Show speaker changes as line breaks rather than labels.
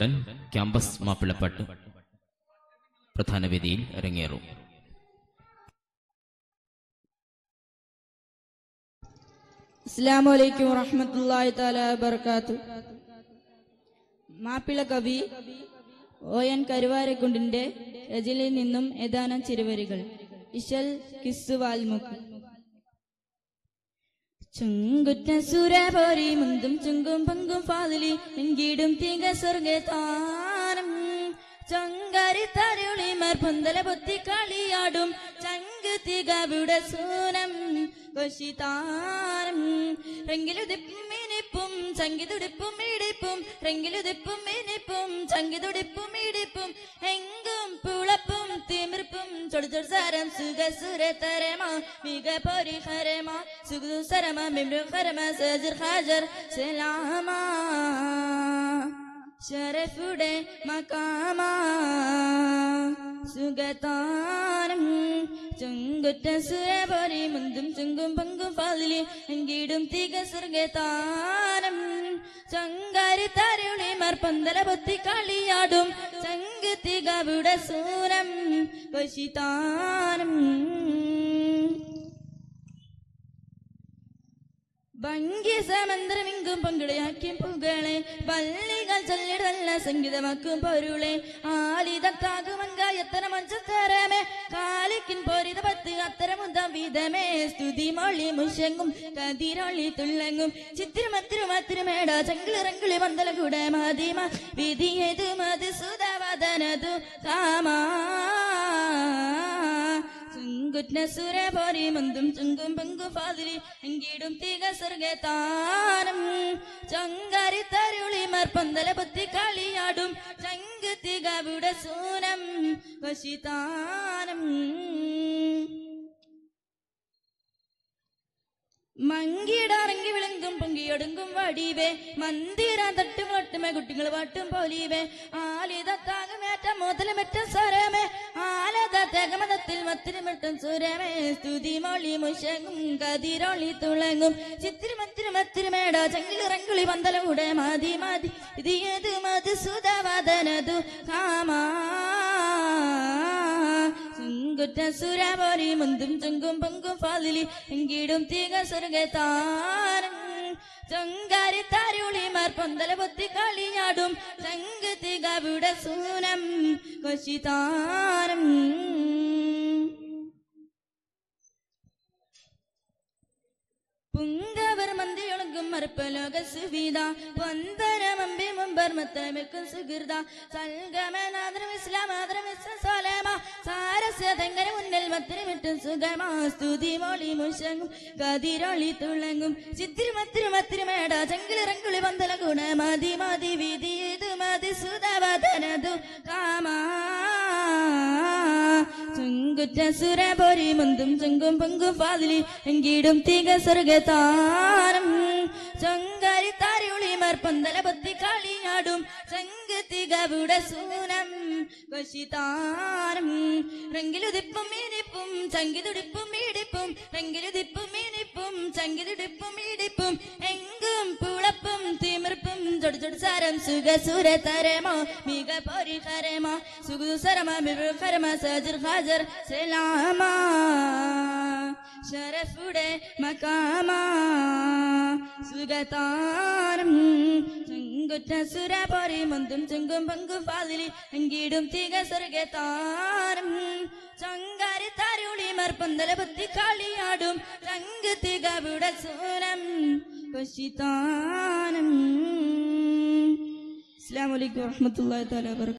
campus മാപ്പിളപ്പാട്ട് പ്രധാന വേദിയിൽ അരങ്ങേറും
അസ്സാം വലൈക്കും വറഹമത്തല്ലാഹി താല വബർക്കാത്തു മാപ്പിള കവി ഒ എൻ കരുവാരക്കുണ്ടിന്റെ രചനയിൽ നിന്നും ഏതാനും ചിരുവരികൾ ഇശൽ കിസ് വാൽമുക്ക് ചുങ്കുറ്റ സുരപോരി മുന്തും ചുങ്കും പങ്കും ഫാതിലി എൻകീടും തീക സ്വർഗത്താനം ചങ്കാരി തരുളിമാർ പൊന്തല പൊത്തി കളിയാടും ചങ്ക് തികവിടെ സൂനം കൊശിതാരം റെങ്കിലുതിപ്പും ഇനിപ്പും ചങ്കിതുടിപ്പും ഇടിപ്പും റെങ്കിലുതിപ്പും ഇനിപ്പും ചങ്കിതുടിപ്പും ഇടിപ്പും എങ്കും പുളപ്പും തിമിർപ്പും ചൊടിച്ചൊടിസാരം സുഖ സുരതരമ മിക പരിഹരമ സുഖുസരമ മിമൃഹരമ സജിർ ഹാജർ സലാമ ഷറഫുടെ മക്കാമ സുഖതാനം ചുങ്കുറ്റ സുരപൊരി മുന്തും ചുങ്കും പങ്കും ഫാലിലി എങ്കിടും തിക സ്വർഗതാനം ചങ്കാരി തരുണിമാർ പന്തല പൊത്തി കളിയാടും ചങ്ക് തികവിടെ സൂരം വശിതാനം ഭംഗി സമന്ത്രമിങ്കും പങ്കിടയാക്കിയും പുകളെ പള്ളികൾ ചൊല്ലിടല്ല സംഗീതമാക്കും പൊരുളെ ആലിതത്താകുമങ്കായത്തര മഞ്ചത്തരമേ കാലിക്കിൻ പൊരിത പത്ത് അത്തരമുന്തം വിധമേ സ്തുതി മൊഴി മുഷങ്ങും കതിരൊളി തുള്ളങ്ങും ചിത്തിരമത്തിരുമത്തിരുമേട ചങ്കിളിറങ്കിളി പന്തല കൂടെ മതിമ വിധിയതു മതി സുതവദനതു കാമാ ചുങ്കുറ്റ സുരപോരി മുന്തും ചുങ്കും പങ്കും ഫാതിരി എങ്കിടും തിക സ്വർഗത്താനം ചങ്കാരി തരുളി മർപ്പന്തല പൊത്തി കളിയാടും ചങ്ക് തികവിടെ സൂനം വശിതാനം മങ്കിടറങ്ങി വിളങ്കും പൊങ്കിയൊടുങ്കും വടിവേ മന്ദിര തട്ടും വട്ടുമേ കുട്ടികൾ പാട്ടും പോലീവേ ആലിതത്താകമേറ്റ മുതലുമെറ്റ സ്വരമേ ആലത തകമതത്തിൽ മത്തിരുമെട്ടും സുരമേ സ്തുതി മൊഴി മുഷങ്ങും കതിരൊളി തുളങ്ങും ചിത്തിരി മത്തിരി മത്തിരിമേട ചങ്കിളിറങ്കിളി പന്തലൂടെ മതി മതി ഇത് ഏത് മത് സുതവദനതു കാമാ ചുങ്കുറ്റ സുരപോരി മുന്തും ചുങ്കും പൊങ്കും ഫാതിലി എങ്കിടും തീക സ്വർഗത്താനം ചങ്കാരി താരുളിമാർ പൊന്തല പൊത്തി കളിയാടും ചങ്ക് തികവിടെ സൂനം കൊശിതാനം പുങ്കവർ മന്തിയൊളുങ്കും മറുപ്പലോക സുവിധ പൊന്തരമമ്പി മുമ്പർ മത്തമിൽക്കും സുഹൃത സൽഗമനാദരം ഇസ്ലാം ആദരം സോലേമ സാരസ്യതങ്കര മുന്നിൽ മത്തിരിമിട്ടും സുഖമാ സ്തുതി മൊളി മുഷങ്ങും കതിരൊളി തുളങ്ങും ചിത്തിരി മത്തിരി മത്തിരിമേട ചങ്കിളിറങ്കുളി പന്തല ഗുണ മതി മതി വിധി ഇത് മതി സുതവദനതു കാമാ ചുങ്കുറ്റ സുരപൊരി മുന്തും ചുങ്കും പൊങ്കും ഫാതിലി എങ്കിടും തിക സ്വർഗതാരം ചങ്കാരി താരിയുളിമാർ പന്തല പൊത്തി കളിയാടും ചങ്ക് തികവിടെ സൂനം വശിതാരം റെങ്കിലുതിപ്പും മീനിപ്പും ചങ്കിതുടിപ്പും ഈടിപ്പും റെങ്കിലുതിപ്പും മീനിപ്പും ചങ്കിതുടിപ്പും ഈടിപ്പും എങ്കും പുളപ്പും തിമിർപ്പും ചൊടിച്ചൊടിസാരം സുഖ സുര തരമോ മിക പരിഹരമോ സുഖുസരമ മിറുഹരമ സജിർ ഹാജർ സലാമ ഷറഫുടെ മക്കാമ സുഖതാരം ചുങ്കുറ്റ സുരപൊരി മുന്തും ചുങ്കും പങ്കും ഫാതിലി എങ്കിടും തിക സ്വർഗതാരം ചങ്കാരി താരുളി മർപ്പന്തല ബുദ്ധി കളിയാടും ചങ്ക് തികവിടെ സൂനം പശിതാനം അസ്സാം വലൈക്കും വാഹമത്തല്ലാ തല